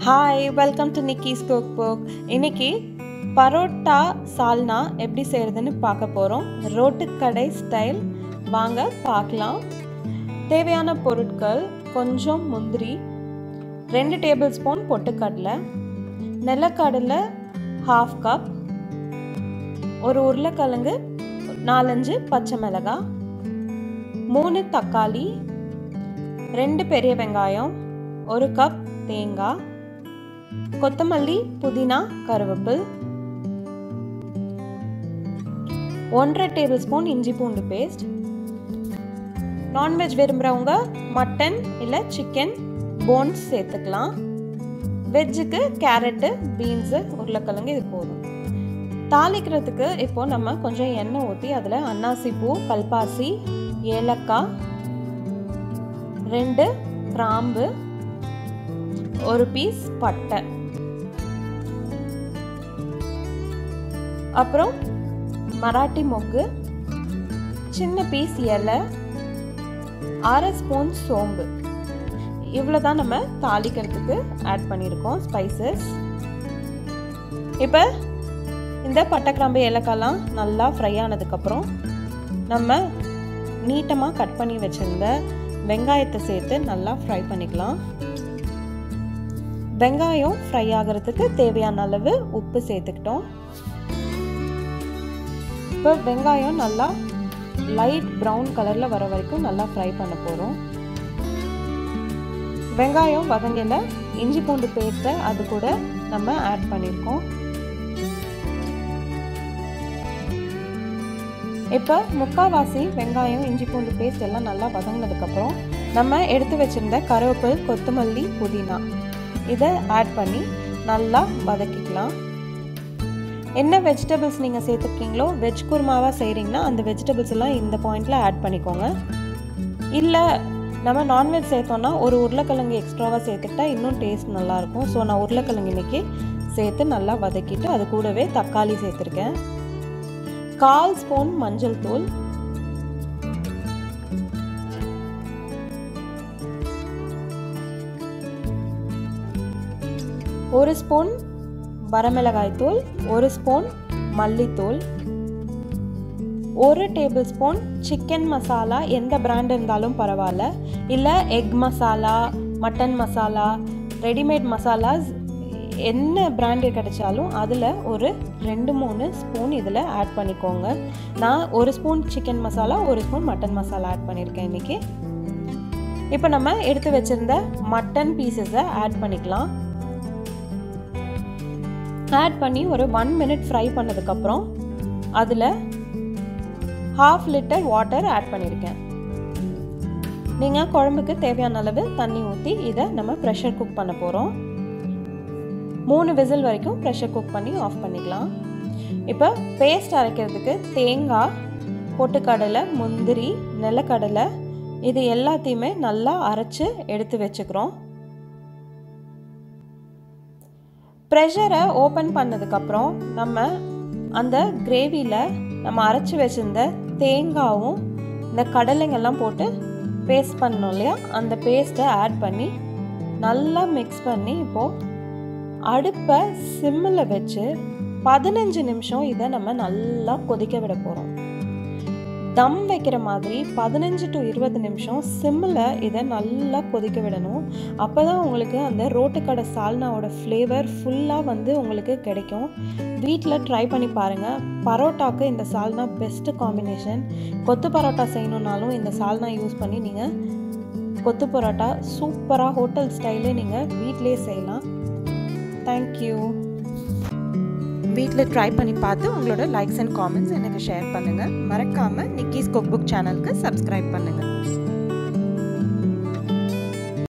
hi welcome to Nikki's cook book இன்னைக்கு பரோட்டா சால்னா எப்படி செய்கிறதுன்னு பார்க்க போகிறோம் ரோட்டுக்கடை ஸ்டைல் வாங்க பார்க்கலாம் தேவையான பொருட்கள் கொஞ்சம் முந்திரி ரெண்டு டேபிள் ஸ்பூன் பொட்டுக்கடலை நிலக்கடலை ஹாஃப் கப் ஒரு உருளைக்கிழங்கு நாலஞ்சு பச்சை மிளகாய் மூணு தக்காளி ரெண்டு பெரிய வெங்காயம் ஒரு கப் தேங்காய் கொத்தமல்லி புதினா கருவேப்பில் ஒன்றரை டேபிள் ஸ்பூன் இஞ்சி பூண்டு பேஸ்ட் நான்வெஜ் விரும்புகிறவங்க மட்டன் இல்லை சிக்கன் போன்ஸ் சேர்த்துக்கலாம் வெஜ்ஜுக்கு கேரட்டு பீன்ஸு உருளைக்கிழங்கு இது போதும் தாளிக்கிறதுக்கு இப்போ நம்ம கொஞ்சம் எண்ணெய் ஊற்றி அதில் அன்னாசி பூ கல்பாசி ஏலக்காய் ரெண்டு கிராம்பு ஒரு பீஸ் பட்டை அப்புறம் மராட்டி மொக்கு சின்ன பீஸ் இலை அரை ஸ்பூன் சோம்பு இவ்வளோ தான் நம்ம தாளிக்கிறதுக்கு ஆட் பண்ணியிருக்கோம் ஸ்பைசஸ் இப்போ இந்த பட்டை கிராம்பு ஏலக்காய்லாம் நல்லா ஃப்ரை ஆனதுக்கப்புறம் நம்ம நீட்டமாக கட் பண்ணி வச்சுருந்த வெங்காயத்தை சேர்த்து நல்லா ஃப்ரை பண்ணிக்கலாம் வெங்காயம் ஃப்ரை ஆகிறதுக்கு தேவையான அளவு உப்பு சேர்த்துக்கிட்டோம் இப்போ வெங்காயம் நல்லா லைட் ப்ரௌன் கலரில் வர வரைக்கும் நல்லா ஃப்ரை பண்ண போகிறோம் வெங்காயம் வதங்கல இஞ்சி பூண்டு பேஸ்ட்டை அது கூட நம்ம ஆட் பண்ணியிருக்கோம் இப்போ முக்கால்வாசி வெங்காயம் இஞ்சி பூண்டு பேஸ்ட் எல்லாம் நல்லா வதங்கினதுக்கப்புறம் நம்ம எடுத்து வச்சுருந்த கருவேப்பில் கொத்தமல்லி புதினா இதை ஆட் பண்ணி நல்லா வதக்கிக்கலாம் என்ன வெஜிடபிள்ஸ் நீங்கள் சேர்த்துருக்கீங்களோ வெஜ் குருமாவாக செய்கிறீங்கன்னா அந்த வெஜிடபிள்ஸ் எல்லாம் இந்த பாயிண்டில் ஆட் பண்ணிக்கோங்க இல்லை நம்ம நான்வெஜ் சேர்த்தோன்னா ஒரு உருளைக்கிழங்கு எக்ஸ்ட்ராவாக சேர்த்துக்கிட்டா இன்னும் டேஸ்ட் நல்லாயிருக்கும் ஸோ நான் உருளைக்கிழங்கு இன்றைக்கி சேர்த்து நல்லா வதக்கிட்டு அது கூடவே தக்காளி சேர்த்துருக்கேன் கால் ஸ்பூன் மஞ்சள் தூள் ஒரு ஸ்பூன் வரமிளகாய் தூள் ஒரு ஸ்பூன் மல்லித்தூள் ஒரு டேபிள் ஸ்பூன் சிக்கன் மசாலா எந்த பிராண்ட் இருந்தாலும் பரவாயில்ல இல்லை egg masala mutton masala readymade masalas என்ன பிராண்டு கிடைச்சாலும் அதில் ஒரு ரெண்டு மூணு ஸ்பூன் இதில் ஆட் பண்ணிக்கோங்க நான் ஒரு ஸ்பூன் சிக்கன் மசாலா ஒரு ஸ்பூன் மட்டன் மசாலா ஆட் பண்ணியிருக்கேன் இன்றைக்கி இப்போ நம்ம எடுத்து வச்சுருந்த மட்டன் பீசஸை ஆட் பண்ணிக்கலாம் ஆட் பண்ணி ஒரு ஒன் மினிட் ஃப்ரை பண்ணதுக்கப்புறம் அதில் ஹாஃப் லிட்டர் வாட்டர் ஆட் பண்ணியிருக்கேன் நீங்கள் குழம்புக்கு தேவையான அளவு தண்ணி ஊற்றி இதை நம்ம ப்ரெஷர் குக் பண்ண போகிறோம் மூணு விசில் வரைக்கும் ப்ரெஷர் குக் பண்ணி ஆஃப் பண்ணிக்கலாம் இப்போ பேஸ்ட் அரைக்கிறதுக்கு தேங்காய் பொட்டுக்கடலை முந்திரி நிலக்கடலை இது எல்லாத்தையுமே நல்லா அரைச்சி எடுத்து வச்சுக்கிறோம் ப்ரெஷரை ஓப்பன் பண்ணதுக்கப்புறம் நம்ம அந்த கிரேவியில் நம்ம அரைச்சி வச்சுருந்த தேங்காவும் இந்த கடலைங்கெல்லாம் போட்டு பேஸ்ட் பண்ணோம் இல்லையா அந்த பேஸ்ட்டை ஆட் பண்ணி நல்லா மிக்ஸ் பண்ணி இப்போது அடுப்பை சிம்மில் வச்சு பதினஞ்சு நிமிஷம் இதை நம்ம நல்லா கொதிக்க விட போகிறோம் தம் வைக்கிற மாதிரி பதினஞ்சு டு இருபது நிமிஷம் சிம்மில் இதை நல்லா கொதிக்க விடணும் அப்போ தான் உங்களுக்கு அந்த ரோட்டுக்கடை சால்னாவோட ஃப்ளேவர் ஃபுல்லாக வந்து உங்களுக்கு கிடைக்கும் வீட்டில் ட்ரை பண்ணி பாருங்கள் பரோட்டாவுக்கு இந்த சால்னா பெஸ்ட்டு காம்பினேஷன் கொத்து பரோட்டா செய்யணுன்னாலும் இந்த சால்னா யூஸ் பண்ணி நீங்கள் கொத்து பரோட்டா சூப்பராக ஹோட்டல் ஸ்டைலே நீங்கள் வீட்டிலே செய்யலாம் தேங்க்யூ வீட்டில் ட்ரை பண்ணி பார்த்து உங்களோட லைக்ஸ் அண்ட் காமெண்ட்ஸ் எனக்கு ஷேர் பண்ணுங்கள் மறக்காமல் நிக்கிஸ் குக் புக் சேனலுக்கு சப்ஸ்கிரைப் பண்ணுங்கள்